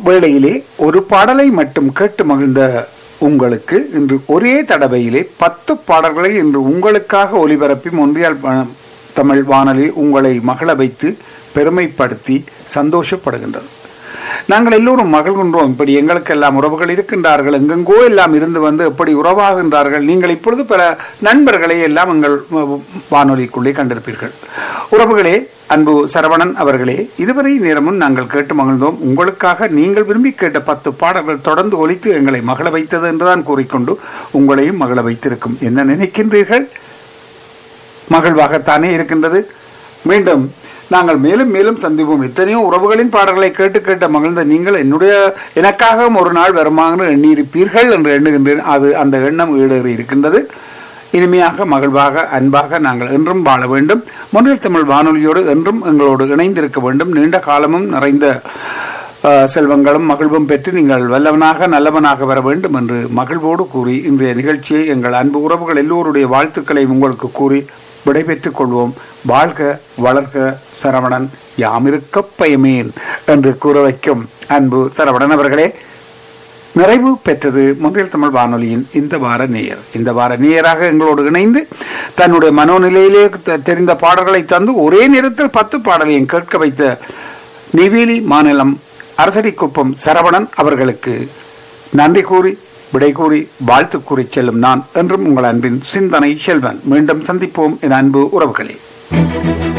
வேளையிலே ஒரு பாடலை மட்டும் கேட்டு மகிழ்ந்த உங்களுக்கு இன்று ஒரே தடவையிலே பத்து பாடல்களை இன்று உங்களுக்காக ஒலிபரப்பி ஒன்றியால் வ- தமிழ் வானொலி உங்களை மகள வைத்து பெருமைப்படுத்தி சந்தோஷப்படுகின்றது நாங்கள் எல்லோரும் மகிழ்கின்றோம் இப்படி எங்களுக்கெல்லாம் உறவுகள் இருக்கின்றார்கள் எங்கெங்கோ எல்லாம் இருந்து வந்து எப்படி உறவாகின்றார்கள் நீங்கள் இப்பொழுது பல நண்பர்களை எல்லாம் எங்கள் வ- வானொலிக்குள்ளே கண்டிருப்பீர்கள் உறவுகளே அன்பு சரவணன் அவர்களே இதுவரை நேரமும் நாங்கள் கேட்டு மகிழ்ந்தோம் உங்களுக்காக நீங்கள் விரும்பி கேட்ட பத்து பாடல்கள் தொடர்ந்து ஒலித்து எங்களை மகள வைத்தது என்றுதான் கூறிக்கொண்டு உங்களையும் மகள வைத்திருக்கும் என்ன நினைக்கின்றீர்கள் மகிழ்வாகத்தானே இருக்கின்றது மீண்டும் நாங்கள் மேலும் மேலும் சந்திப்போம் எத்தனையோ உறவுகளின் பாடல்களை கேட்டு கேட்ட மகிழ்ந்த நீங்கள் என்னுடைய எனக்காகவும் ஒரு நாள் வருமாறு எண்ணியிருப்பீர்கள் என்று எண்ணுகின்றேன் அது அந்த எண்ணம் ஈடேறி இருக்கின்றது இனிமையாக மகிழ்வாக அன்பாக நாங்கள் என்றும் வாழ வேண்டும் முன்னில் தமிழ் வானொலியோடு என்றும் எங்களோடு இணைந்திருக்க வேண்டும் நீண்ட காலமும் நிறைந்த அஹ், செல்வங்களும் மகிழ்வும் பெற்று நீங்கள் வல்லவனாக நல்லவனாக வர வேண்டும் என்று மகிழ்வோடு கூறி இன்றைய நிகழ்ச்சியை எங்கள் அன்பு உறவுகள் எல்லோருடைய வாழ்த்துக்களை உங்களுக்கு கூறி விடைபெற்றுக் கொள்வோம் வாழ்க வளர்க சரவணன் யாமிருக்க பயமேன் என்று கூற வைக்கும் அன்பு சரவணன் அவர்களே நிறைவு பெற்றது முன்றில் தமிழ் வானொலியின் இந்த வார நேயர் இந்த வார நேயராக எங்களோடு இணைந்து தன்னுடைய மனோநிலையிலே த- தெரிந்த பாடல்களை தந்து ஒரே நேரத்தில் பத்து பாடலையும் கேட்க வைத்த நெவேலி மாநிலம் அரசடிக்குப்பம் சரவணன் அவர்களுக்கு நன்றி கூறி விடை கூறி வாழ்த்து கூறி செல்லும் நான் என்றும் உங்கள் அன்பின் சிந்தனை செல்வன் மீண்டும் சந்திப்போம் என் அன்பு உறவுகளே